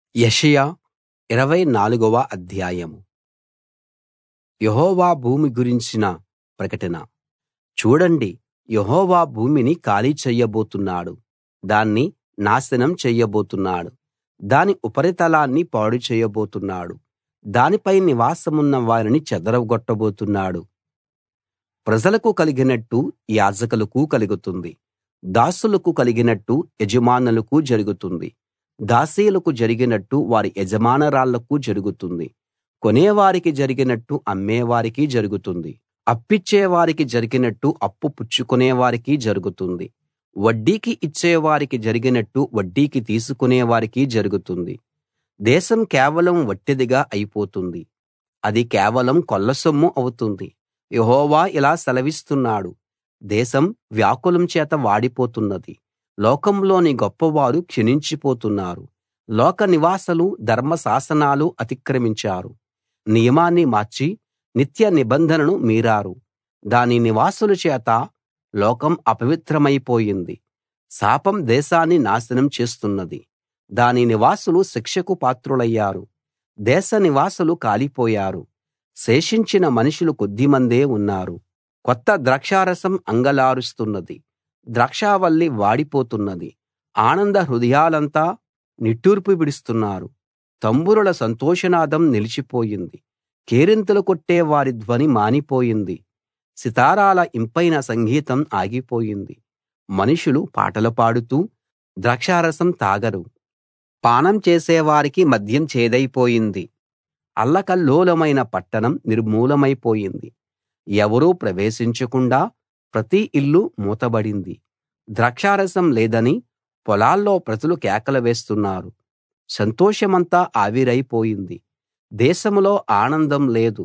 యెషయా ఇరవై నాలుగవ అధ్యాయం యెహోవా భూమి గురించిన ప్రకటన చూడండి యెహోవా భూమిని ఖాళీ చెయ్యబోతున్నాడు దాన్ని నాశనం చెయ్యబోతున్నాడు దాని ఉపరితలాన్ని పాడు చేయబోతున్నాడు దానిపై నివాసమున్న వారిని చెదరగొట్టబోతున్నాడు ప్రజలకు కలిగినట్టు యాజకులకు కలుగుతుంది దాసులకు కలిగినట్టు యజమానులకు జరుగుతుంది దాసీలకు జరిగినట్టు వారి యజమానురాళ్లకు జరుగుతుంది కొనేవారికి జరిగినట్టు అమ్మేవారికి జరుగుతుంది అప్పిచ్చేవారికి జరిగినట్టు అప్పు పుచ్చుకునేవారికి జరుగుతుంది వడ్డీకి ఇచ్చేవారికి జరిగినట్టు వడ్డీకి తీసుకునేవారికి జరుగుతుంది దేశం కేవలం వట్టిదిగా అయిపోతుంది అది కేవలం కొల్లసొమ్ము అవుతుంది యెహోవా ఇలా సెలవిస్తున్నాడు దేశం వ్యాకులం చేత వాడిపోతున్నది లోకంలోని గొప్పవారు క్షీణించిపోతున్నారు లోక నివాసులు ధర్మశాసనాలు అతిక్రమించారు నియమాన్ని మార్చి నిత్య నిబంధనను మీరారు దాని నివాసుల చేత లోకం అపవిత్రమైపోయింది శాపం దేశాన్ని నాశనం చేస్తున్నది దాని నివాసులు శిక్షకు పాత్రులయ్యారు దేశ నివాసులు కాలిపోయారు శేషించిన మనుషులు కొద్దిమందే ఉన్నారు కొత్త ద్రాక్షారసం అంగలారుస్తున్నది ద్రాక్షావల్లి వాడిపోతున్నది ఆనంద హృదయాలంతా నిట్టూర్పు విడుస్తున్నారు తంబురుల సంతోషనాదం నిలిచిపోయింది కేరింతలు కొట్టే వారి ధ్వని మానిపోయింది సితారాల ఇంపైన సంగీతం ఆగిపోయింది మనుషులు పాటలు పాడుతూ ద్రాక్షారసం తాగరు పానం చేసేవారికి మద్యం చేదైపోయింది అల్లకల్లోలమైన పట్టణం నిర్మూలమైపోయింది ఎవరూ ప్రవేశించకుండా ప్రతి ఇల్లు మూతబడింది ద్రాక్షారసం లేదని పొలాల్లో ప్రజలు కేకలు వేస్తున్నారు సంతోషమంతా ఆవిరైపోయింది దేశంలో ఆనందం లేదు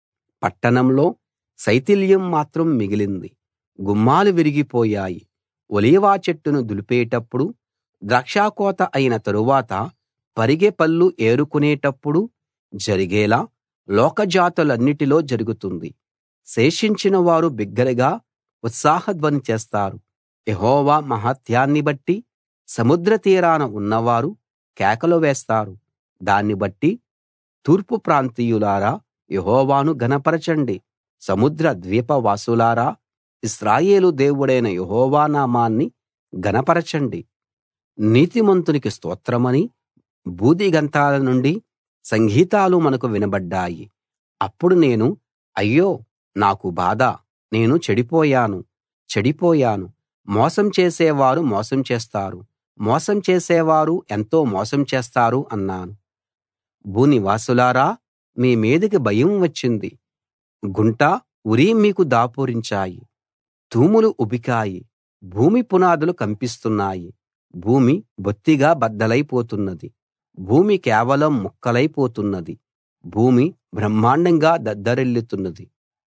పట్టణంలో శైథిల్యం మాత్రం మిగిలింది గుమ్మాలు విరిగిపోయాయి ఒలీవ చెట్టును దులిపేటప్పుడు ద్రాక్షకోత అయిన తరువాత పరిగె పళ్ళు ఏరుకునేటప్పుడు జరిగేలా లోకజాతులన్నిటిలో జరుగుతుంది శేషించిన వారు బిగ్గరగా ఉత్సాహధ్వని చేస్తారు యెహోవా మహాత్యాన్ని బట్టి సముద్ర తీరాన ఉన్నవారు కేకలు వేస్తారు దాన్ని బట్టి తూర్పు ప్రాంతీయులారా యెహోవాను ఘనపరచండి సముద్ర ద్వీపవాసులారా ఇశ్రాయేలు దేవుడైన యెహోవా నామాన్ని ఘనపరచండి నీతిమంతునికి స్తోత్రమని భూదిగంతాల నుండి సంగీతాలు మనకు వినబడ్డాయి అప్పుడు నేను అయ్యో నాకు బాధ నేను చెడిపోయాను చెడిపోయాను మోసం చేసేవారు మోసం చేస్తారు మోసం చేసేవారు ఎంతో మోసం చేస్తారు అన్నాను భూనివాసులారా మీ మీదికి భయం వచ్చింది గుంట ఉరి మీకు దాపురించాయి తూములు ఉబికాయి భూమి పునాదులు కంపిస్తున్నాయి భూమి బొత్తిగా బద్దలైపోతున్నది భూమి కేవలం ముక్కలైపోతున్నది భూమి బ్రహ్మాండంగా దద్దరిల్లుతున్నది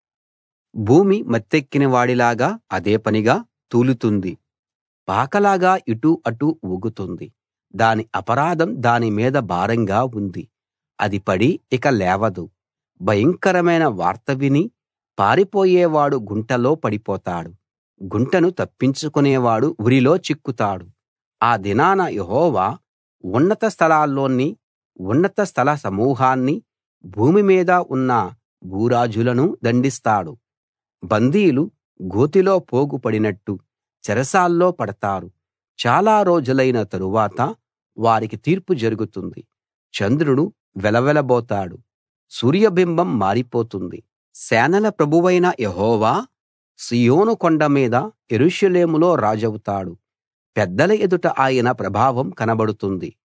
భూమి మత్తెక్కిన వాడిలాగా అదే పనిగా తూలుతుంది పాకలాగా ఇటు అటు ఊగుతుంది దాని అపరాధం దాని మీద భారంగా ఉంది అది పడి ఇక లేవదు భయంకరమైన వార్త విని పారిపోయేవాడు గుంటలో పడిపోతాడు గుంటను తప్పించుకునేవాడు ఉరిలో చిక్కుతాడు ఆ దినాన యెహోవా ఉన్నత స్థలాల్లోని ఉన్నత స్థల సమూహాన్ని భూమి మీద ఉన్న భూరాజులను దండిస్తాడు బందీలు గోతిలో పోగు పడినట్టు చెరసాల్లో పడతారు చాలా రోజులైన తరువాత వారికి తీర్పు జరుగుతుంది చంద్రుడు వెలవెలబోతాడు సూర్యబింబం మారిపోతుంది సేనల ప్రభువైన యెహోవా సీయోను కొండ మీద యెరూషలేములో రాజవుతాడు పెద్దల ఎదుట ఆయన ప్రభావం కనబడుతుంది